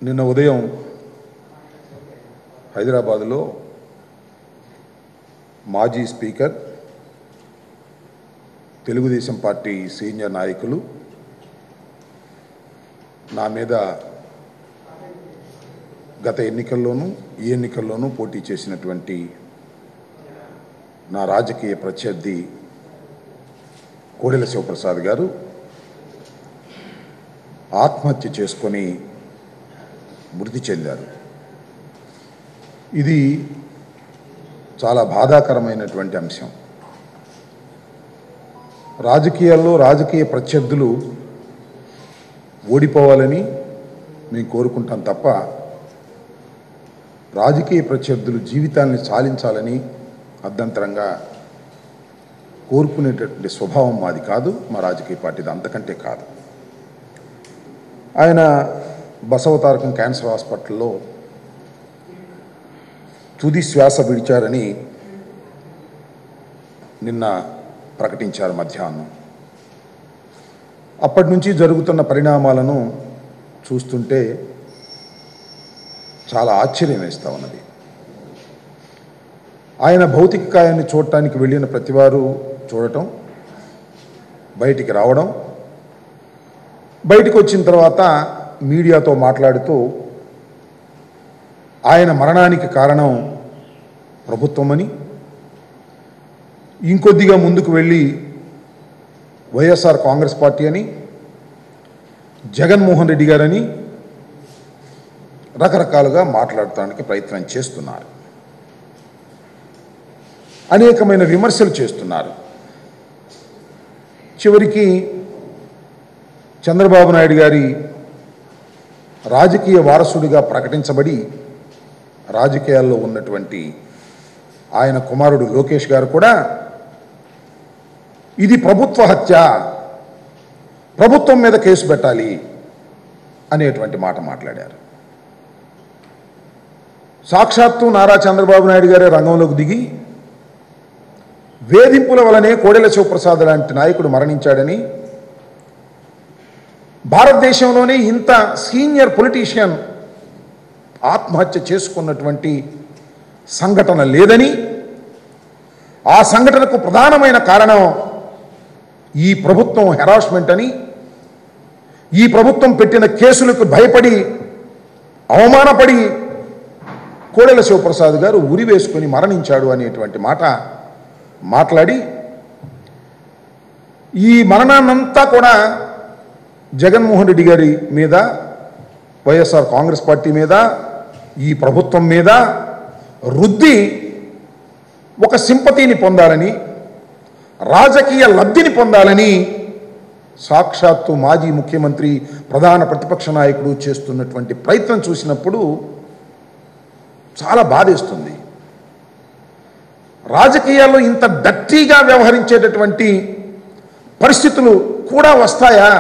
నిన్న ఉదయం హైదరాబాదులో మాజీ స్పీకర్ తెలుగుదేశం పార్టీ సీనియర్ నాయకులు నా మీద గత ఎన్నికల్లోనూ ఈ ఎన్నికల్లోనూ పోటీ చేసినటువంటి నా రాజకీయ ప్రత్యర్థి కోడెల శివప్రసాద్ గారు ఆత్మహత్య చేసుకొని మృతి చెందారు ఇది చాలా బాధాకరమైనటువంటి అంశం రాజకీయాల్లో రాజకీయ ప్రత్యర్థులు ఓడిపోవాలని మేము కోరుకుంటాం తప్ప రాజకీయ ప్రత్యర్థులు జీవితాన్ని సాధించాలని అర్ధంతరంగా కోరుకునేటటువంటి స్వభావం మాది కాదు మా రాజకీయ పార్టీది అంతకంటే కాదు ఆయన బసవతారకం క్యాన్సర్ హాస్పిటల్లో తుది శ్వాస విడిచారని నిన్న ప్రకటించారు మధ్యాహ్నం అప్పటి నుంచి జరుగుతున్న పరిణామాలను చూస్తుంటే చాలా ఆశ్చర్యం వేస్తూ ఉన్నది ఆయన భౌతిక కాయాన్ని చూడటానికి వెళ్ళిన ప్రతివారు చూడటం బయటికి రావడం బయటికి వచ్చిన తర్వాత మీడియాతో మాట్లాడుతూ ఆయన మరణానికి కారణం ప్రభుత్వమని ఇంకొద్దిగా ముందుకు వెళ్ళి వైఎస్ఆర్ కాంగ్రెస్ పార్టీ అని జగన్మోహన్ రెడ్డి గారని రకరకాలుగా మాట్లాడటానికి ప్రయత్నం చేస్తున్నారు అనేకమైన విమర్శలు చేస్తున్నారు చివరికి చంద్రబాబు నాయుడు గారి రాజకీయ వారసుడిగా ప్రకటించబడి రాజకీయాల్లో ఉన్నటువంటి ఆయన కుమారుడు లోకేష్ గారు కూడా ఇది ప్రభుత్వ హత్య ప్రభుత్వం మీద కేసు పెట్టాలి అనేటువంటి మాట మాట్లాడారు సాక్షాత్తు నారా చంద్రబాబు నాయుడు గారే రంగంలోకి దిగి వేధింపుల వలనే కోడెల శివప్రసాద్ లాంటి నాయకుడు మరణించాడని భారతదేశంలోనే ఇంత సీనియర్ పొలిటీషియన్ ఆత్మహత్య చేసుకున్నటువంటి సంఘటన లేదని ఆ సంఘటనకు ప్రధానమైన కారణం ఈ ప్రభుత్వం హెరాస్మెంట్ అని ఈ ప్రభుత్వం పెట్టిన కేసులకు భయపడి అవమానపడి కోడెల శివప్రసాద్ గారు ఉరి వేసుకొని మరణించాడు అనేటువంటి మాట మాట్లాడి ఈ మరణాన్నంతా కూడా జగన్మోహన్ రెడ్డి గారి మీద వైఎస్ఆర్ కాంగ్రెస్ పార్టీ మీద ఈ ప్రభుత్వం మీద రుద్ది ఒక సింపతిని పొందాలని రాజకీయ లబ్ధిని పొందాలని సాక్షాత్తు మాజీ ముఖ్యమంత్రి ప్రధాన ప్రతిపక్ష నాయకుడు చేస్తున్నటువంటి ప్రయత్నం చూసినప్పుడు చాలా బాధేస్తుంది రాజకీయాల్లో ఇంత డట్టీగా వ్యవహరించేటటువంటి పరిస్థితులు కూడా వస్తాయా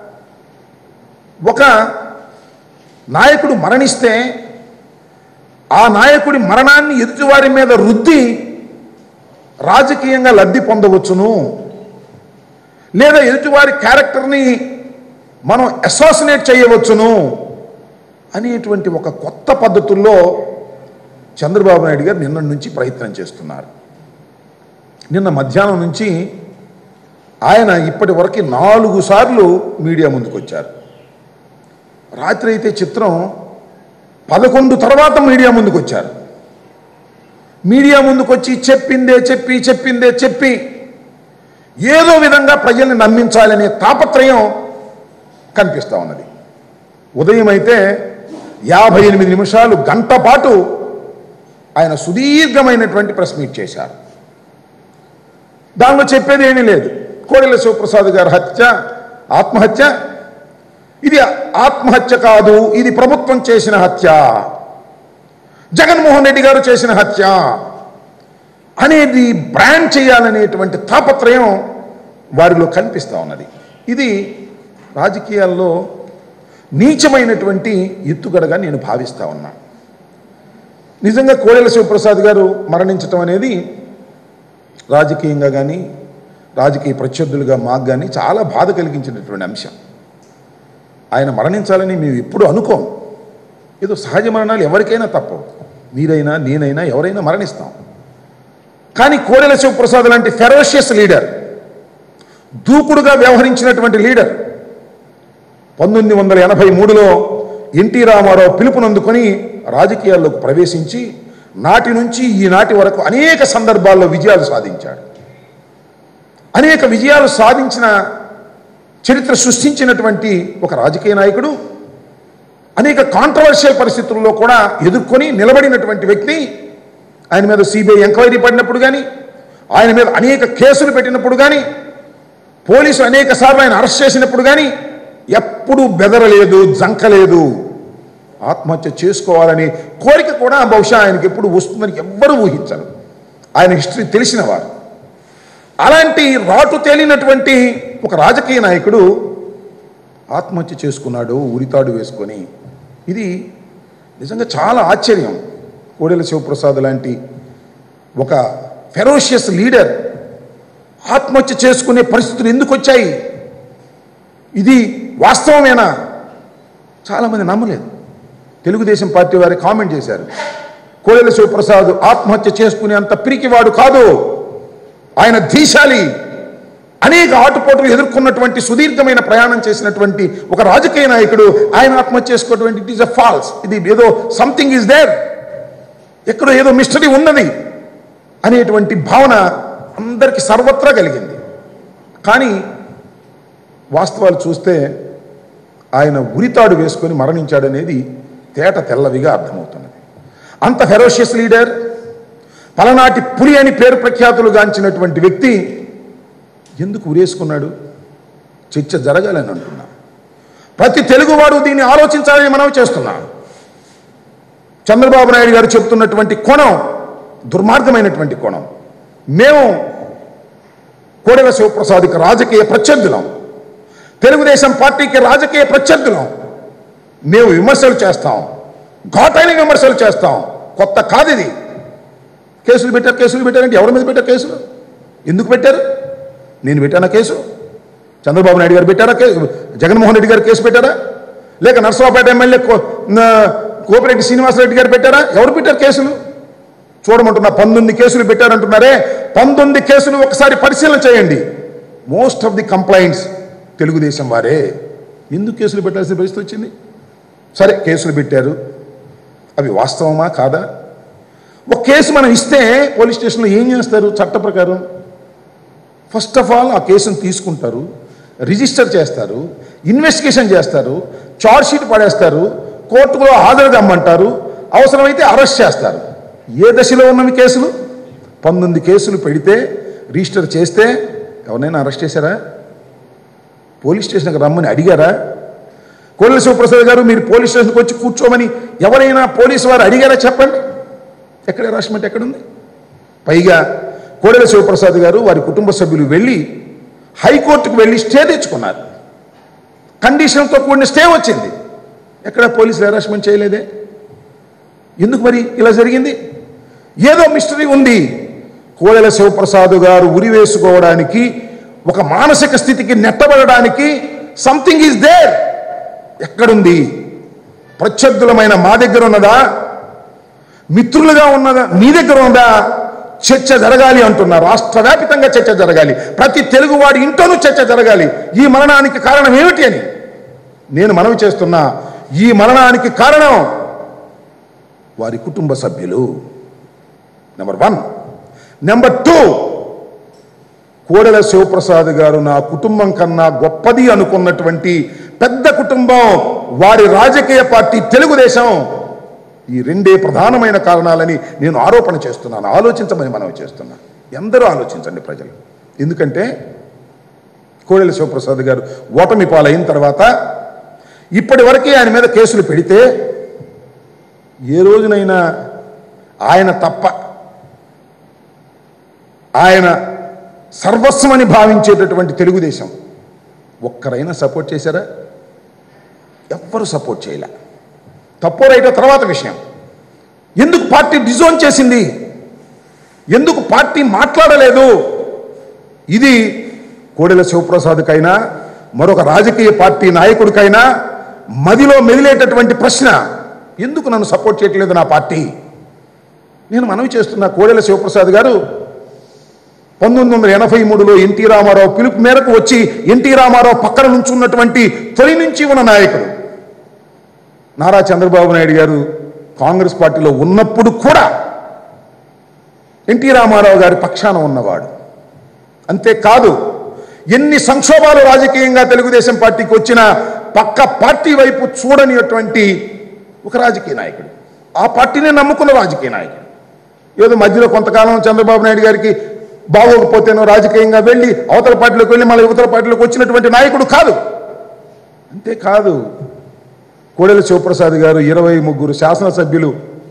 ఒక నాయకుడు మరణిస్తే ఆ నాయకుడి మరణాన్ని ఎదుటివారి మీద రుద్ది రాజకీయంగా లబ్ధి పొందవచ్చును లేదా ఎదుటివారి క్యారెక్టర్ని మనం అసోసినేట్ చేయవచ్చును అనేటువంటి ఒక కొత్త పద్ధతుల్లో చంద్రబాబు నాయుడు గారు నిన్న నుంచి ప్రయత్నం చేస్తున్నారు నిన్న మధ్యాహ్నం నుంచి ఆయన ఇప్పటి వరకు నాలుగు సార్లు మీడియా ముందుకు వచ్చారు రాత్రి అయితే చిత్రం పదకొండు తర్వాత మీడియా ముందుకు వచ్చారు మీడియా ముందుకు వచ్చి చెప్పిందే చెప్పి చెప్పిందే చెప్పి ఏదో విధంగా ప్రజల్ని నమ్మించాలనే తాపత్రయం కనిపిస్తూ ఉన్నది ఉదయం అయితే యాభై ఎనిమిది నిమిషాలు గంట పాటు ఆయన సుదీర్ఘమైనటువంటి ప్రెస్ మీట్ చేశారు దానిలో చెప్పేది ఏమీ లేదు కోడెల శివప్రసాద్ గారి హత్య ఆత్మహత్య ఇది ఆత్మహత్య కాదు ఇది ప్రభుత్వం చేసిన హత్య జగన్మోహన్ రెడ్డి గారు చేసిన హత్య అనేది బ్రాండ్ చేయాలనేటువంటి తాపత్రయం వారిలో కనిపిస్తూ ఉన్నది ఇది రాజకీయాల్లో నీచమైనటువంటి ఎత్తుగడగా నేను భావిస్తా ఉన్నా నిజంగా కోడెల శివప్రసాద్ గారు మరణించటం అనేది రాజకీయంగా కానీ రాజకీయ ప్రత్యర్థులుగా మాకు కానీ చాలా బాధ కలిగించినటువంటి అంశం ఆయన మరణించాలని మేము ఎప్పుడు అనుకోం ఏదో సహజ మరణాలు ఎవరికైనా తప్పవు మీరైనా నేనైనా ఎవరైనా మరణిస్తాం కానీ కోడెల శివప్రసాద్ లాంటి ఫెరోషియస్ లీడర్ దూకుడుగా వ్యవహరించినటువంటి లీడర్ పంతొమ్మిది వందల ఎనభై మూడులో ఎన్టీ రామారావు పిలుపునందుకొని రాజకీయాల్లోకి ప్రవేశించి నాటి నుంచి ఈనాటి వరకు అనేక సందర్భాల్లో విజయాలు సాధించాడు అనేక విజయాలు సాధించిన చరిత్ర సృష్టించినటువంటి ఒక రాజకీయ నాయకుడు అనేక కాంట్రవర్షియల్ పరిస్థితుల్లో కూడా ఎదుర్కొని నిలబడినటువంటి వ్యక్తి ఆయన మీద సిబిఐ ఎంక్వైరీ పడినప్పుడు కానీ ఆయన మీద అనేక కేసులు పెట్టినప్పుడు కానీ పోలీసు అనేక సార్లు ఆయన అరెస్ట్ చేసినప్పుడు కానీ ఎప్పుడూ బెదరలేదు జంకలేదు ఆత్మహత్య చేసుకోవాలని కోరిక కూడా బహుశా ఆయనకి ఎప్పుడు వస్తుందని ఎవ్వరూ ఊహించరు ఆయన హిస్టరీ తెలిసిన వారు అలాంటి రాటు తేలినటువంటి ఒక రాజకీయ నాయకుడు ఆత్మహత్య చేసుకున్నాడు ఉరితాడు వేసుకొని ఇది నిజంగా చాలా ఆశ్చర్యం కోడెల శివప్రసాద్ లాంటి ఒక ఫెరోషియస్ లీడర్ ఆత్మహత్య చేసుకునే పరిస్థితులు ఎందుకు వచ్చాయి ఇది వాస్తవమేనా చాలామంది నమ్మలేదు తెలుగుదేశం పార్టీ వారి కామెంట్ చేశారు కోడెల శివప్రసాద్ ఆత్మహత్య చేసుకునే అంత పిరికివాడు కాదు ఆయన ధీశాలి అనేక ఆటుపోటులు ఎదుర్కొన్నటువంటి సుదీర్ఘమైన ప్రయాణం చేసినటువంటి ఒక రాజకీయ నాయకుడు ఆయన ఆత్మహత్య చేసుకోవటువంటి ఇట్ ఈస్ అ ఫాల్స్ ఇది ఏదో సంథింగ్ ఈజ్ దేర్ ఎక్కడో ఏదో మిస్టరీ ఉన్నది అనేటువంటి భావన అందరికీ సర్వత్రా కలిగింది కానీ వాస్తవాలు చూస్తే ఆయన ఉరితాడు వేసుకొని మరణించాడనేది తేట తెల్లవిగా అర్థమవుతున్నది అంత ఫెరోషియస్ లీడర్ పలనాటి పులి అని పేరు ప్రఖ్యాతులు గాంచినటువంటి వ్యక్తి ఎందుకు ఉరేసుకున్నాడు చర్చ జరగాలని అంటున్నా ప్రతి తెలుగువాడు దీన్ని ఆలోచించాలని మనం చేస్తున్నాం చంద్రబాబు నాయుడు గారు చెప్తున్నటువంటి కోణం దుర్మార్గమైనటువంటి కోణం మేము కోడెల శివప్రసాద్కి రాజకీయ ప్రత్యర్థులం తెలుగుదేశం పార్టీకి రాజకీయ ప్రత్యర్థులం మేము విమర్శలు చేస్తాం ఘాటైన విమర్శలు చేస్తాం కొత్త కాదు ఇది కేసులు పెట్టారు కేసులు పెట్టారంటే ఎవరి మీద పెట్టారు కేసులు ఎందుకు పెట్టారు నేను పెట్టానా కేసు చంద్రబాబు నాయుడు గారు పెట్టారా కే జగన్మోహన్ రెడ్డి గారు కేసు పెట్టారా లేక నర్సరావుపేట ఎమ్మెల్యే కో- నా- కోపిరెడ్డి శ్రీనివాసరెడ్డి గారు పెట్టారా ఎవరు పెట్టారు కేసులు చూడమంటున్నా పంతొమ్మిది కేసులు పెట్టారంటున్నారే పంతొమ్మిది కేసులు ఒకసారి పరిశీలన చేయండి most of the complaints Telugu Desam వారే ఎందుకు కేసులు పెట్టాల్సిన పరిస్థితి వచ్చింది సరే కేసులు పెట్టారు అవి వాస్తవమా కాదా ఒక కేసు మనం ఇస్తే పోలీస్ స్టేషన్లో ఏం చేస్తారు చట్ట ప్రకారం ఫస్ట్ ఆఫ్ ఆల్ ఆ కేసును తీసుకుంటారు రిజిస్టర్ చేస్తారు ఇన్వెస్టిగేషన్ చేస్తారు చార్జ్ షీట్ పడేస్తారు కోర్టులో హాజరు దమ్మంటారు అవసరమైతే అరెస్ట్ చేస్తారు ఏ దశలో ఉన్నవి కేసులు పంతొమ్మిది కేసులు పెడితే రిజిస్టర్ చేస్తే ఎవరినైనా అరెస్ట్ చేశారా పోలీస్ స్టేషన్కి రమ్మని అడిగారా కోళ్ళ శివప్రసాద్ గారు మీరు పోలీస్ స్టేషన్కి వచ్చి కూర్చోమని ఎవరైనా పోలీసు వారు అడిగారా చెప్పండి ఎక్కడ హరాస్మెంట్ ఎక్కడుంది పైగా కోడెల శివప్రసాద్ గారు వారి కుటుంబ సభ్యులు వెళ్ళి హైకోర్టుకు వెళ్ళి స్టే తెచ్చుకున్నారు కండిషన్తో కూడిన స్టే వచ్చింది ఎక్కడ పోలీసులు హెరాస్మెంట్ చేయలేదే ఎందుకు మరి ఇలా జరిగింది ఏదో మిస్టరీ ఉంది కోడెల శివప్రసాద్ గారు ఉరి వేసుకోవడానికి ఒక మానసిక స్థితికి నెట్టబడడానికి సంథింగ్ ఈజ్ దేర్ ఎక్కడుంది ప్రత్యర్థులమైన మా దగ్గర ఉన్నదా మిత్రులుగా ఉన్నదా మీ దగ్గర ఉందా చర్చ జరగాలి అంటున్నా రాష్ట్ర వ్యాపితంగా చర్చ జరగాలి ప్రతి తెలుగువాడి ఇంట్లోనూ చర్చ జరగాలి ఈ మరణానికి కారణం ఏమిటి అని నేను మనవి చేస్తున్నా ఈ మరణానికి కారణం వారి కుటుంబ సభ్యులు number one number two Kodela Sivaprasad garu నా కుటుంబం కన్నా గొప్పది అనుకున్నటువంటి పెద్ద కుటుంబం వారి రాజకీయ పార్టీ తెలుగుదేశం ఈ రెండే ప్రధానమైన కారణాలని నేను ఆరోపణ చేస్తున్నాను ఆలోచించమని మనం చేస్తున్నా ఎందరూ ఆలోచించండి ప్రజలు ఎందుకంటే కోడెల శివప్రసాద్ గారు ఓటమి పాలైన తర్వాత ఇప్పటి వరకే ఆయన మీద కేసులు పెడితే ఏ రోజునైనా ఆయన తప్ప ఆయన సర్వస్వమని భావించేటటువంటి తెలుగుదేశం ఒక్కరైనా సపోర్ట్ చేశారా ఎవ్వరు సపోర్ట్ చేయలే తప్పో రైటో తర్వాత విషయం ఎందుకు పార్టీ డిజోన్ చేసింది ఎందుకు పార్టీ మాట్లాడలేదు ఇది కోడెల శివప్రసాద్కైనా మరొక రాజకీయ పార్టీ నాయకుడికైనా మదిలో మెదిలేటటువంటి ప్రశ్న ఎందుకు నన్ను సపోర్ట్ చేయట్లేదు నా పార్టీ నేను మనవి చేస్తున్న కోడెల శివప్రసాద్ గారు పంతొమ్మిది వందల ఎనభై మూడులో ఎన్టీ రామారావు పిలుపు మేరకు వచ్చి ఎన్టీ రామారావు పక్కన నుంచున్నటువంటి తొలి నుంచి ఉన్న నాయకుడు నారా చంద్రబాబు నాయుడు గారు కాంగ్రెస్ పార్టీలో ఉన్నప్పుడు కూడా ఎన్టీ రామారావు గారి పక్షాన ఉన్నవాడు అంతేకాదు ఎన్ని సంక్షోభాలు రాజకీయంగా తెలుగుదేశం పార్టీకి వచ్చినా పక్క పార్టీ వైపు చూడనిటువంటి ఒక రాజకీయ నాయకుడు ఆ పార్టీని నమ్ముకున్న రాజకీయ నాయకుడు ఏదో మధ్యలో కొంతకాలం చంద్రబాబు నాయుడు గారికి బాగోకపోతేనో రాజకీయంగా వెళ్ళి అవతల పార్టీలోకి వెళ్ళి మళ్ళీ యువతల పార్టీలోకి వచ్చినటువంటి నాయకుడు కాదు అంతేకాదు కోడెల శివప్రసాద్ గారు ఇరవై ముగ్గురు శాసనసభ్యులు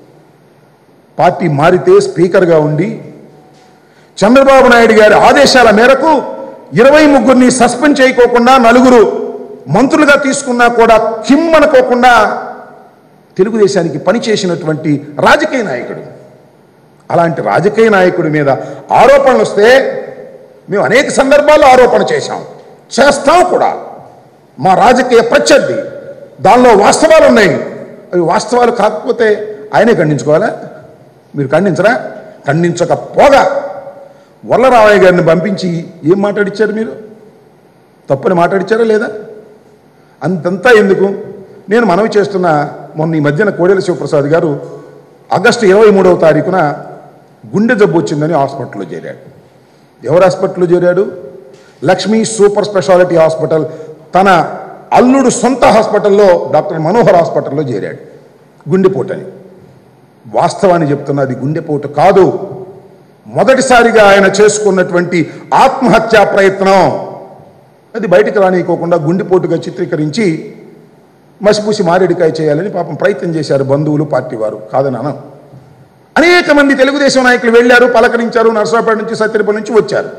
పార్టీ మారితే స్పీకర్గా ఉండి చంద్రబాబు నాయుడు గారి ఆదేశాల మేరకు ఇరవై ముగ్గురిని సస్పెండ్ చేయకోకుండా నలుగురు మంత్రులుగా తీసుకున్నా కూడా కిమ్మనుకోకుండా తెలుగుదేశానికి పనిచేసినటువంటి రాజకీయ నాయకుడు అలాంటి రాజకీయ నాయకుడి మీద ఆరోపణలు వస్తే మేము అనేక సందర్భాల్లో ఆరోపణ చేశాం చేస్తాం కూడా మా రాజకీయ ప్రత్యర్థి దానిలో వాస్తవాలు ఉన్నాయి అవి వాస్తవాలు కాకపోతే ఆయనే ఖండించుకోవాలా మీరు ఖండించరా ఖండించకపోగా వల్లరామయ్య గారిని పంపించి ఏం మాట్లాడిచ్చారు మీరు తప్పని మాట్లాడిచ్చారా లేదా అంతంతా ఎందుకు నేను మనవి చేస్తున్న మొన్న ఈ మధ్యన కోడెల శివప్రసాద్ గారు ఆగస్టు ఇరవై మూడవ తారీఖున గుండె జబ్బు వచ్చిందని హాస్పిటల్లో చేరాడు ఎవరు హాస్పిటల్లో చేరాడు లక్ష్మీ సూపర్ స్పెషాలిటీ హాస్పిటల్ తన అల్లుడు సొంత హాస్పిటల్లో డాక్టర్ మనోహర్ హాస్పిటల్లో చేరాడు గుండెపోటని వాస్తవాన్ని చెప్తున్నా అది గుండెపోటు కాదు మొదటిసారిగా ఆయన చేసుకున్నటువంటి ఆత్మహత్యా ప్రయత్నం అది బయటకు రానియకోకుండా గుండెపోటుగా చిత్రీకరించి మసిపూసి మారేడికాయ చేయాలని పాపం ప్రయత్నం చేశారు బంధువులు పార్టీ వారు కాదని అనం అనేక మంది తెలుగుదేశం నాయకులు వెళ్ళారు పలకరించారు నర్సాపేట నుంచి సత్యనపల్లి నుంచి వచ్చారు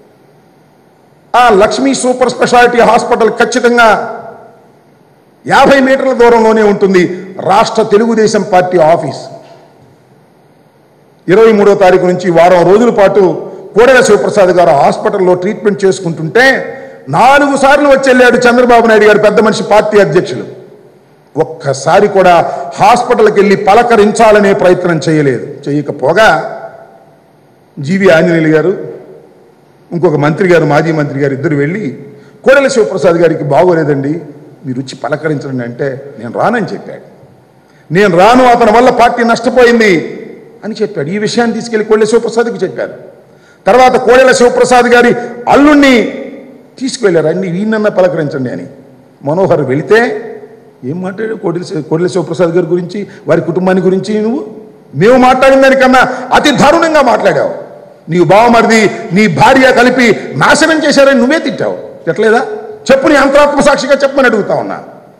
ఆ లక్ష్మీ సూపర్ స్పెషాలిటీ హాస్పిటల్ ఖచ్చితంగా యాభై మీటర్ల దూరంలోనే ఉంటుంది రాష్ట్ర తెలుగుదేశం పార్టీ ఆఫీస్ ఇరవై మూడో తారీఖు నుంచి వారం రోజుల పాటు కోడెల శివప్రసాద్ గారు హాస్పిటల్లో ట్రీట్మెంట్ చేసుకుంటుంటే నాలుగు సార్లు వచ్చి వెళ్ళాడు చంద్రబాబు నాయుడు గారు పెద్ద మనిషి పార్టీ అధ్యక్షులు ఒక్కసారి కూడా హాస్పిటల్కి వెళ్ళి పలకరించాలనే ప్రయత్నం చేయలేదు చేయకపోగా జీవి ఆంజనేయులు గారు ఇంకొక మంత్రి గారు మాజీ మంత్రి గారు ఇద్దరు వెళ్ళి కోడెల శివప్రసాద్ గారికి బాగోలేదండి మీరు వచ్చి పలకరించండి అంటే నేను రానని చెప్పాడు నేను రాను అతని వల్ల పార్టీ నష్టపోయింది అని చెప్పాడు ఈ విషయాన్ని తీసుకెళ్లి కోడెల శివప్రసాద్కి చెప్పారు తర్వాత కోడెల శివప్రసాద్ గారి అల్లుణ్ణి తీసుకువెళ్ళారు అన్ని ఈయనన్నా పలకరించండి అని మనోహర్ వెళితే ఏం మాట్లాడాడు కోడెల శివ- కోడెల శివప్రసాద్ గారి గురించి వారి కుటుంబాన్ని గురించి నువ్వు మేము మాట్లాడిన దానికన్నా అతి దారుణంగా మాట్లాడావు నీవు బావమరిది నీ భార్య కలిపి నాశనం చేశారని నువ్వే తిట్టావు తిట్టలేదా చెప్పు నీ అంతరాత్మ సాక్షిగా చెప్పమని అడుగుతా ఉన్నా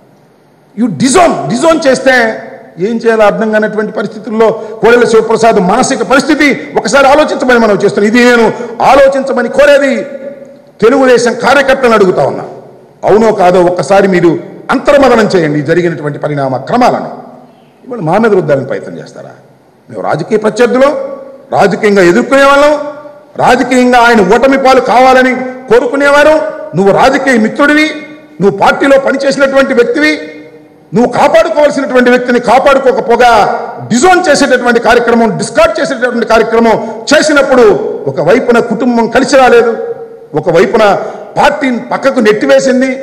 యు డిజోన్ డిజోన్ చేస్తే ఏం చేయాలో అర్థం కానటువంటి పరిస్థితుల్లో కోడెల శివప్రసాద్ మానసిక పరిస్థితి ఒకసారి ఆలోచించమని మనం చేస్తున్నాం ఇది నేను ఆలోచించమని కోరేది తెలుగుదేశం కార్యకర్తలను అడుగుతా ఉన్నా అవునో కాదో ఒక్కసారి మీరు అంతర్మదనం చేయండి ఈ జరిగినటువంటి పరిణామ క్రమాలను ఇవాళ మా మీద రుద్దాలని ప్రయత్నం చేస్తారా మేము రాజకీయ ప్రత్యర్థులు రాజకీయంగా ఎదుర్కొనే వాళ్ళం రాజకీయంగా ఆయన ఓటమి పాలు కావాలని కోరుకునేవారు నువ్వు రాజకీయ మిత్రుడివి నువ్వు పార్టీలో పనిచేసినటువంటి వ్యక్తివి నువ్వు కాపాడుకోవాల్సినటువంటి వ్యక్తిని కాపాడుకోకపోగా డిజోన్ చేసేటటువంటి కార్యక్రమం డిస్కార్డ్ చేసేటటువంటి కార్యక్రమం చేసినప్పుడు ఒక వైపున కుటుంబం కలిసి రాలేదు ఒక వైపున పార్టీని పక్కకు నెట్టివేసింది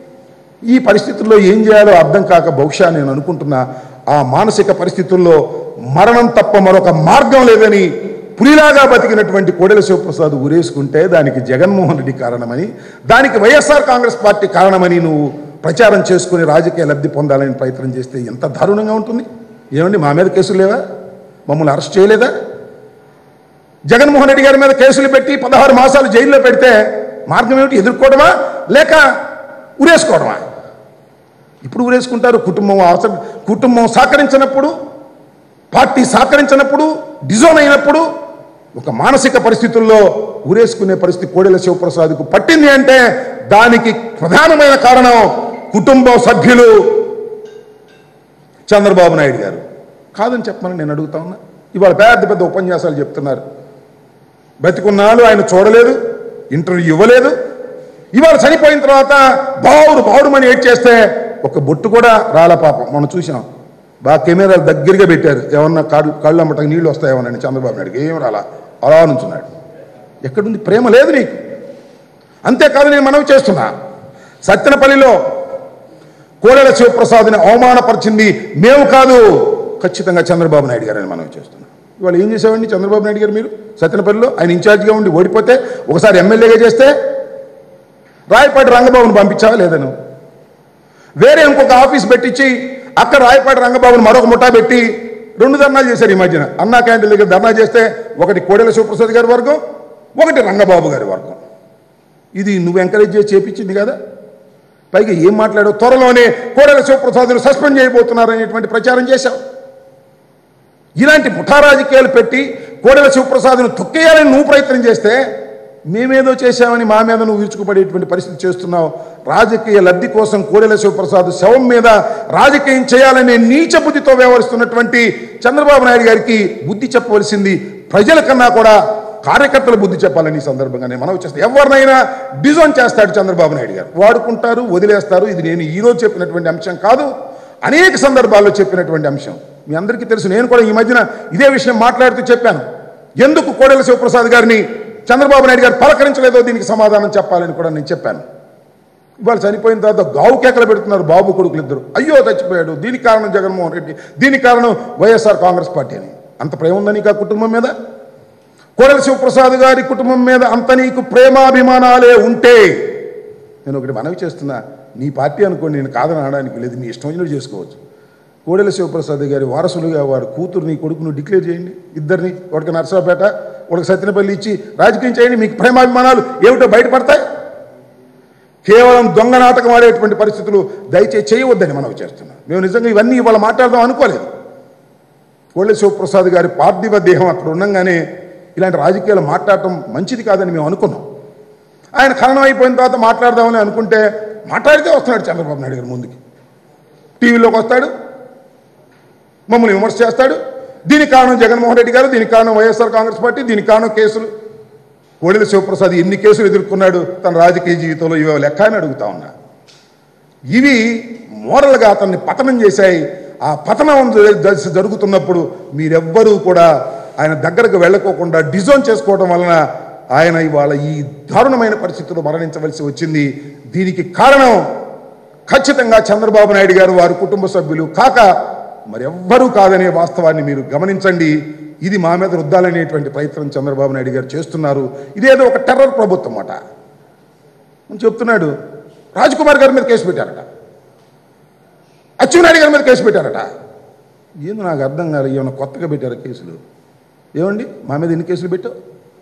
ఈ పరిస్థితుల్లో ఏం చేయాలో అర్థం కాక బహుశా నేను అనుకుంటున్నా ఆ మానసిక పరిస్థితుల్లో మరణం తప్ప మరొక మార్గం లేదని పులిలాగా బతికినటువంటి కోడెల శివప్రసాద్ ఉరేసుకుంటే దానికి జగన్మోహన్ రెడ్డి కారణమని దానికి వైఎస్ఆర్ కాంగ్రెస్ పార్టీ కారణమని నువ్వు ప్రచారం చేసుకుని రాజకీయ లబ్ధి పొందాలని ప్రయత్నం చేస్తే ఎంత దారుణంగా ఉంటుంది ఏమండి మా మీద కేసులు లేవా మమ్మల్ని అరెస్ట్ చేయలేదా జగన్మోహన్ రెడ్డి గారి మీద కేసులు పెట్టి పదహారు మాసాలు జైల్లో పెడితే మార్గం ఏమిటి ఎదుర్కోవడమా లేక ఉరేసుకోవడమా ఇప్పుడు ఉరేసుకుంటారు కుటుంబం అవసరం కుటుంబం సహకరించినప్పుడు పార్టీ సహకరించినప్పుడు డిజోన్ అయినప్పుడు ఒక మానసిక పరిస్థితుల్లో ఉరేసుకునే పరిస్థితి కోడెల శివప్రసాద్కు పట్టింది అంటే దానికి ప్రధానమైన కారణం కుటుంబ సభ్యులు చంద్రబాబు నాయుడు గారు కాదని చెప్పమని నేను అడుగుతా ఉన్నా ఇవాళ పెద్ద పెద్ద ఉపన్యాసాలు చెప్తున్నారు బతికున్నాళ్ళు ఆయన చూడలేదు ఇంటర్వ్యూ ఇవ్వలేదు ఇవాళ చనిపోయిన తర్వాత బావుడు బావుడుమని ఏడ్ చేస్తే ఒక బొట్టు కూడా రాల పాపం మనం చూసాం బాగా కెమెరాలు దగ్గరగా పెట్టారు ఏమన్నా కాళ్ళు కళ్ళు అమ్మటం నీళ్ళు వస్తాయేమోనని చంద్రబాబు నాయుడుకి ఏం రాలా అలా నుంచున్నాడు ఎక్కడుంది ప్రేమ లేదు నీకు అంతేకాదు నేను మనవి చేస్తున్నా సత్తెనపల్లిలో కోడెల శివప్రసాద్ని అవమానపరిచింది మేము కాదు ఖచ్చితంగా చంద్రబాబు నాయుడు గారని మనవి చేస్తున్నాం ఇవాళ ఏం చేసావండి చంద్రబాబు నాయుడు గారు మీరు సత్యనపల్లిలో ఆయన ఇన్ఛార్జిగా ఉండి ఓడిపోతే ఒకసారి ఎమ్మెల్యేగా చేస్తే రాయపాటి రంగబాబుని పంపించావా లేదా నువ్వు వేరే ఇంకొక ఆఫీస్ పెట్టించి అక్కడ రాయపాటి రంగబాబుని మరొక ముఠా పెట్టి రెండు ధర్నాలు చేశారు ఈ మధ్యన అన్నా క్యాంటీన్ దగ్గర ధర్నా చేస్తే ఒకటి కోడెల శివప్రసాద్ గారి వర్గం ఒకటి రంగబాబు గారి వర్గం ఇది నువ్వు ఎంకరేజ్ చేసి చేపించింది కదా పైగా ఏం మాట్లాడావు త్వరలోనే కోడెల శివప్రసాద్ను సస్పెండ్ చేయబోతున్నారు అనేటువంటి ప్రచారం చేశావు ఇలాంటి ముఠా రాజకీయాలు పెట్టి కోడెల శివప్రసాద్ను తొక్కేయాలని నువ్వు ప్రయత్నం చేస్తే మేమేదో చేశామని మా మీద నువ్వు విరుచుకుపడేటువంటి పరిస్థితి చేస్తున్నావు రాజకీయ లబ్ధి కోసం కోడెల శివప్రసాద్ శవం మీద రాజకీయం చేయాలనే నీచ బుద్ధితో వ్యవహరిస్తున్నటువంటి చంద్రబాబు నాయుడు గారికి బుద్ధి చెప్పవలసింది ప్రజల కన్నా కూడా కార్యకర్తల బుద్ధి చెప్పాలని ఈ సందర్భంగా నేను మనవి చేస్తాను ఎవరినైనా డిజైన్ చేస్తాడు చంద్రబాబు నాయుడు గారు వాడుకుంటారు వదిలేస్తారు ఇది నేను ఈరోజు చెప్పినటువంటి అంశం కాదు అనేక సందర్భాల్లో చెప్పినటువంటి అంశం మీ అందరికీ తెలుసు నేను కూడా ఈ మధ్యన ఇదే విషయం మాట్లాడుతూ చెప్పాను ఎందుకు కోడెల శివప్రసాద్ గారిని చంద్రబాబు నాయుడు గారు పలకరించలేదో దీనికి సమాధానం చెప్పాలని కూడా నేను చెప్పాను ఇవాళ చనిపోయిన తర్వాత గావు కేకలు పెడుతున్నారు బాబు కొడుకులు ఇద్దరు అయ్యో చచ్చిపోయాడు దీనికి కారణం జగన్మోహన్ రెడ్డి దీనికి కారణం వైఎస్ఆర్ కాంగ్రెస్ పార్టీ అని అంత ప్రేమ ఉందా నీకు ఆ కుటుంబం మీద కోడెల శివప్రసాద్ గారి కుటుంబం మీద అంత నీకు ప్రేమాభిమానాలే ఉంటే నేను ఒకటి మనవి చేస్తున్నా నీ పార్టీ అనుకోండి నేను కాదని అనడానికి లేదు మీ ఇష్టం వచ్చినట్టు చేసుకోవచ్చు కోడెల శివప్రసాద్ గారి వారసులుగా వారి కూతురుని కొడుకును డిక్లేర్ చేయండి ఇద్దరిని ఒకటికి నర్సరావుపేట ఒకటి సత్యనపల్లి ఇచ్చి రాజకీయం చేయండి మీకు ప్రేమాభిమానాలు ఏమిటో బయటపడతాయి కేవలం దొంగ నాటకం ఆడేటువంటి పరిస్థితులు దయచేసి చేయవద్దని మనవి చేస్తున్నాం మేము నిజంగా ఇవన్నీ ఇవాళ మాట్లాడదాం అనుకోలేదు కోళ్ళ శివప్రసాద్ గారి పార్థివ దేహం అక్కడ ఉండగానే ఇలాంటి రాజకీయాలు మాట్లాడటం మంచిది కాదని మేము అనుకున్నాం ఆయన ఖననం అయిపోయిన తర్వాత మాట్లాడదామని అనుకుంటే మాట్లాడితే వస్తున్నాడు చంద్రబాబు నాయుడు గారు ముందుకి టీవీలోకి వస్తాడు మమ్మల్ని విమర్శ చేస్తాడు దీనికి కారణం జగన్మోహన్ రెడ్డి గారు దీనికి కారణం వైఎస్ఆర్ కాంగ్రెస్ పార్టీ దీనికి కారణం కేసులు కోడెల శివప్రసాద్ ఎన్ని కేసులు ఎదుర్కొన్నాడు తన రాజకీయ జీవితంలో ఇవే లెక్క అని అడుగుతా ఉన్నా ఇవి మోరల్గా అతన్ని పతనం చేశాయి ఆ పతనం దశ జరుగుతున్నప్పుడు మీరెవ్వరూ కూడా ఆయన దగ్గరకు వెళ్ళకోకుండా డిజోన్ చేసుకోవడం వలన ఆయన ఇవాళ ఈ దారుణమైన పరిస్థితుల్లో మరణించవలసి వచ్చింది దీనికి కారణం ఖచ్చితంగా చంద్రబాబు నాయుడు గారు వారి కుటుంబ సభ్యులు కాక మరెవ్వరూ కాదనే వాస్తవాన్ని మీరు గమనించండి ఇది మా మీద రుద్దాలనేటువంటి ప్రయత్నం చంద్రబాబు నాయుడు గారు చేస్తున్నారు ఇదేదో ఒక టెర్రర్ ప్రభుత్వం అన్నమాట అని చెప్తున్నాడు రాజ్కుమార్ గారి మీద కేసు పెట్టారట అచ్చెన్నాయుడు గారి మీద కేసు పెట్టారట ఏందో నాకు అర్థం కాదు ఏమైనా కొత్తగా పెట్టారు కేసులు ఏమండి మా మీద ఎన్ని కేసులు పెట్టావు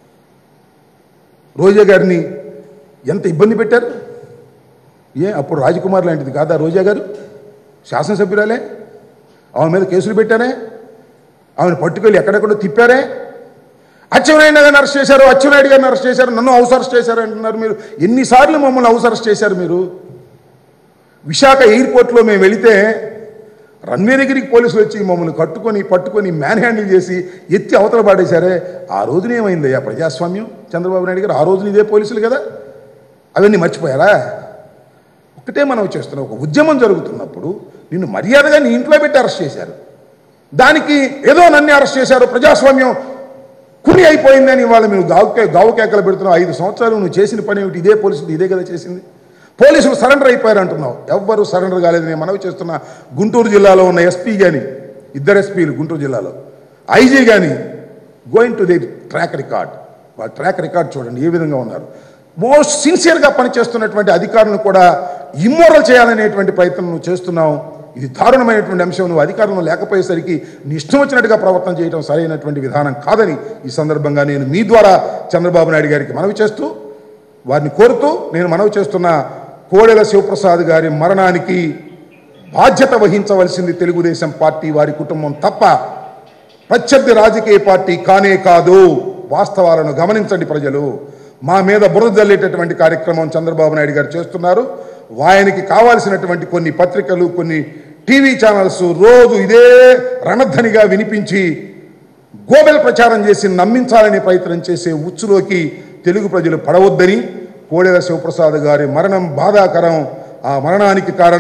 రోజా గారిని ఎంత ఇబ్బంది పెట్టారు ఏ అప్పుడు రాజకుమార్ లాంటిది కాదా రోజా గారు శాసనసభ్యురాలే ఆమె మీద కేసులు పెట్టారే ఆమెను పట్టుకెళ్ళి ఎక్కడెక్కడో తిప్పారే అచ్చెన్నాయుడు గారిని అరెస్ట్ చేశారు అచ్చెన్నాయుడు గారిని అరెస్ట్ చేశారు నన్ను హౌస్ అరెస్ట్ చేశారు అంటున్నారు మీరు ఎన్నిసార్లు మమ్మల్ని హౌస్ అరెస్ట్ చేశారు మీరు విశాఖ ఎయిర్పోర్ట్లో మేము వెళితే రన్వే దగ్గరికి పోలీసులు వచ్చి మమ్మల్ని కట్టుకొని పట్టుకొని మ్యాన్ హ్యాండిల్ చేసి ఎత్తి అవతల పాడేశారే ఆ రోజున ఏమైందయ్యా ప్రజాస్వామ్యం చంద్రబాబు నాయుడు గారు ఆ రోజున ఇదే పోలీసులు కదా అవన్నీ మర్చిపోయారా ఒకటే మనం చేస్తున్నాం ఒక ఉద్యమం జరుగుతున్నప్పుడు నిన్ను మర్యాదగా నీ ఇంట్లో పెట్టి అరెస్ట్ చేశారు దానికి ఏదో నన్ను అరెస్ట్ చేశారు ప్రజాస్వామ్యం కుని అయిపోయిందని ఇవాళ మేము గావు గావు కేకలు పెడుతున్నావు ఐదు సంవత్సరాలు నువ్వు చేసిన పని ఏమిటి ఇదే పోలీసులు ఇదే కదా చేసింది పోలీసులు సరెండర్ అయిపోయారు అంటున్నావు ఎవ్వరు సరెండర్ కాలేదు నేను మనవి చేస్తున్న గుంటూరు జిల్లాలో ఉన్న ఎస్పీ కానీ ఇద్దరు ఎస్పీలు గుంటూరు జిల్లాలో ఐజీ కానీ going to the track record వాళ్ళ ట్రాక్ రికార్డ్ చూడండి ఏ విధంగా ఉన్నారు మోస్ట్ సిన్సియర్గా పనిచేస్తున్నటువంటి అధికారులను కూడా ఇమ్మోరల్ చేయాలనేటువంటి ప్రయత్నం నువ్వు చేస్తున్నావు ఇది దారుణమైనటువంటి అంశం నువ్వు అధికారంలో లేకపోయేసరికి నీ ఇష్టం వచ్చినట్టుగా ప్రవర్తన చేయడం సరైనటువంటి విధానం కాదని ఈ సందర్భంగా నేను మీ ద్వారా చంద్రబాబు నాయుడు గారికి మనవి చేస్తూ వారిని కోరుతూ నేను మనవి చేస్తున్న కోడెల శివప్రసాద్ గారి మరణానికి బాధ్యత వహించవలసింది తెలుగుదేశం పార్టీ వారి కుటుంబం తప్ప ప్రత్యర్థి రాజకీయ పార్టీ కానే కాదు వాస్తవాలను గమనించండి ప్రజలు మా మీద బురద జల్లేటటువంటి కార్యక్రమం చంద్రబాబు నాయుడు గారు చేస్తున్నారు ఆయనకి కావాల్సినటువంటి కొన్ని పత్రికలు కొన్ని టీవీ ఛానల్స్ రోజు ఇదే రణధ్వనిగా వినిపించి గోబెల్ ప్రచారం చేసి నమ్మించాలని ప్రయత్నం చేసే ఉచ్చులోకి తెలుగు ప్రజలు పడవద్దని కోడెల శివప్రసాద్ గారి మరణం బాధాకరం ఆ మరణానికి కారణం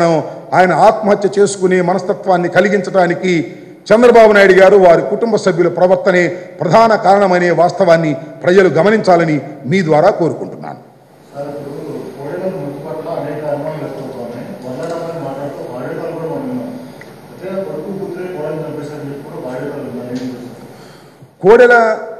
ఆయన ఆత్మహత్య చేసుకునే మనస్తత్వాన్ని కలిగించడానికి చంద్రబాబు నాయుడు గారు వారి కుటుంబ సభ్యుల ప్రవర్తనే ప్రధాన కారణమనే వాస్తవాన్ని ప్రజలు గమనించాలని మీ ద్వారా కోరుకుంటున్నాను సార్ ఇప్పుడు కోడెల మృతి పట్ల అనేక అనుమానాలు వ్యక్తమవుతున్నాయి వందనామని మాట్లాడుతూ బాధ్యతలు కూడా మనం విన్నాం అయితే కొడుకు కూతురే కోడలు చంపేశారని చెప్పి కూడా బాధ్యతలు ఉన్నాయి ఏం చేస్తారు? కోడెల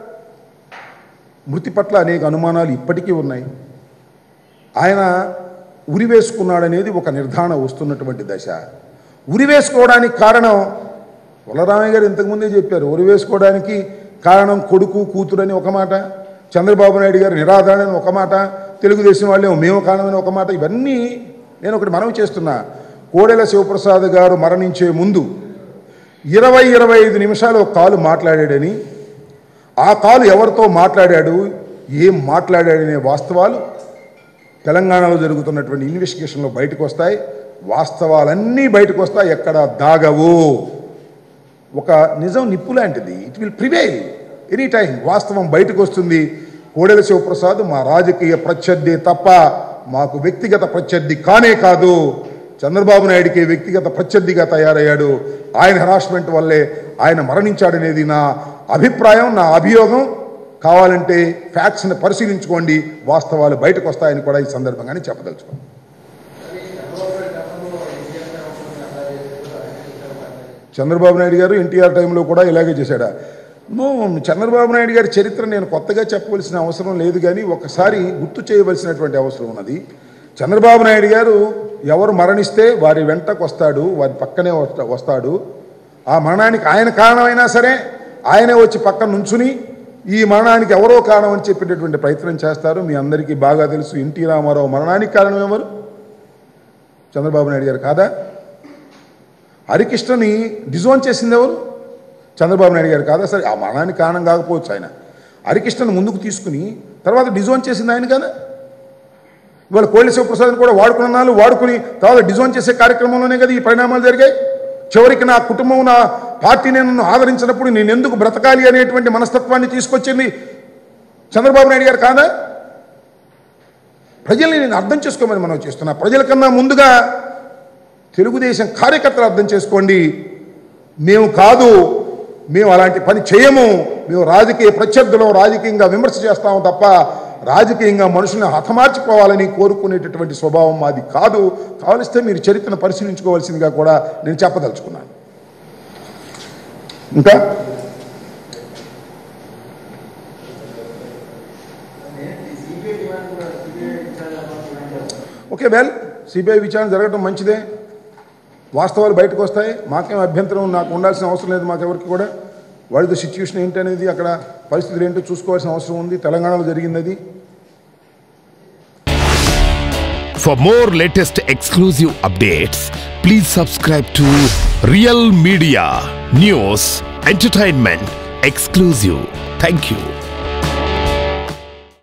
మృతి పట్ల అనేక అనుమానాలు ఇప్పటికీ ఉన్నాయి ఆయన ఉరివేసుకున్నాడనేది ఒక నిర్ధారణ వస్తున్నటువంటి దశ ఉరివేసుకోవడానికి కారణం వలరామయ్య గారు ఇంతకుముందే చెప్పారు ఉరివేసుకోవడానికి కారణం కొడుకు కూతురని ఒక మాట చంద్రబాబు నాయుడు గారు నిరాధారణ అని ఒక మాట తెలుగుదేశం వాళ్ళే మేము కారణమని ఒక మాట ఇవన్నీ నేను ఒకటి మనవి చేస్తున్నా కోడెల శివప్రసాద్ గారు మరణించే ముందు ఇరవై ఇరవై ఐదు నిమిషాలు ఒక కాలు మాట్లాడాడని ఆ కాలు ఎవరితో మాట్లాడాడు ఏం మాట్లాడాడనే వాస్తవాలు తెలంగాణలో జరుగుతున్నటువంటి ఇన్వెస్టిగేషన్లో బయటకు వస్తాయి వాస్తవాలన్నీ బయటకు వస్తాయి ఎక్కడ దాగవు ఒక నిజం నిప్పు లాంటిది it will prevail any time వాస్తవం బయటకు వస్తుంది కోడెల శివప్రసాద్ మా రాజకీయ ప్రత్యర్థి తప్ప మాకు వ్యక్తిగత ప్రత్యర్థి కానే కాదు చంద్రబాబు నాయుడికి వ్యక్తిగత ప్రత్యర్థిగా తయారయ్యాడు ఆయన హెరాస్మెంట్ వల్లే ఆయన మరణించాడనేది నా అభిప్రాయం నా అభియోగం కావాలంటే ఫ్యాక్ట్స్ని పరిశీలించుకోండి వాస్తవాలు బయటకు వస్తాయని కూడా ఈ సందర్భంగానే చెప్పదలుచుకోండి చంద్రబాబు నాయుడు గారు ఎన్టీఆర్ టైంలో కూడా ఇలాగే చేశాడా నో చంద్రబాబు నాయుడు గారి చరిత్ర నేను కొత్తగా చెప్పవలసిన అవసరం లేదు కానీ ఒకసారి గుర్తు చేయవలసినటువంటి అవసరం ఉన్నది చంద్రబాబు నాయుడు గారు ఎవరు మరణిస్తే వారి వెంటకు వస్తాడు వారి పక్కనే వస్తా- వస్తాడు ఆ మరణానికి ఆయన కారణమైనా సరే ఆయనే వచ్చి పక్కన నుంచుని ఈ మరణానికి ఎవరో కారణం అని చెప్పేటటువంటి ప్రయత్నం చేస్తారు మీ అందరికీ బాగా తెలుసు ఎన్టీ రామారావు మరణానికి కారణం ఎవరు చంద్రబాబు నాయుడు గారు కాదా హరికృష్ణని డిజోన్ చేసింది ఎవరు చంద్రబాబు నాయుడు గారు కాదా సరే ఆ మరణానికి కారణం కాకపోవచ్చు ఆయన హరికృష్ణను ముందుకు తీసుకుని తర్వాత డిజోన్ చేసింది ఆయన కదా ఇవాళ కోళ్ళ శివప్రసాద్ని కూడా వాడుకున్నాను వాడుకుని తర్వాత డిజోన్ చేసే కార్యక్రమంలోనే కదా ఈ పరిణామాలు జరిగాయి చివరికి నా కుటుంబం నా పార్టీని నన్ను ఆదరించినప్పుడు నేను ఎందుకు బ్రతకాలి అనేటువంటి మనస్తత్వాన్ని తీసుకొచ్చింది చంద్రబాబు నాయుడు గారు కాదా ప్రజల్ని నేను అర్థం చేసుకోమని మనం చేస్తున్నా ప్రజల కన్నా ముందుగా తెలుగుదేశం కార్యకర్తలు అర్థం చేసుకోండి మేము కాదు మేము అలాంటి పని చేయము మేము రాజకీయ ప్రత్యర్థులం రాజకీయంగా విమర్శ చేస్తాము తప్ప రాజకీయంగా మనుషుల్ని హతమార్చిపోవాలని కోరుకునేటటువంటి స్వభావం మాది కాదు కావలిస్తే మీరు చరిత్రను పరిశీలించుకోవాల్సిందిగా కూడా నేను చెప్పదలుచుకున్నాను ఇంకా ఓకే వెల్ సిబిఐ విచారణ జరగడం మంచిదే వాస్తవాలు బయటకు వస్తాయి మాకేం అభ్యంతరం నాకు ఉండాల్సిన అవసరం లేదు మాకెవరికి కూడా వాడితో సిచ్యువేషన్ ఏంటనేది అక్కడ పరిస్థితులు ఏంటో చూసుకోవాల్సిన అవసరం ఉంది తెలంగాణలో జరిగింది అది For more latest exclusive updates, please subscribe to Real Media News Entertainment Exclusive. Thank you.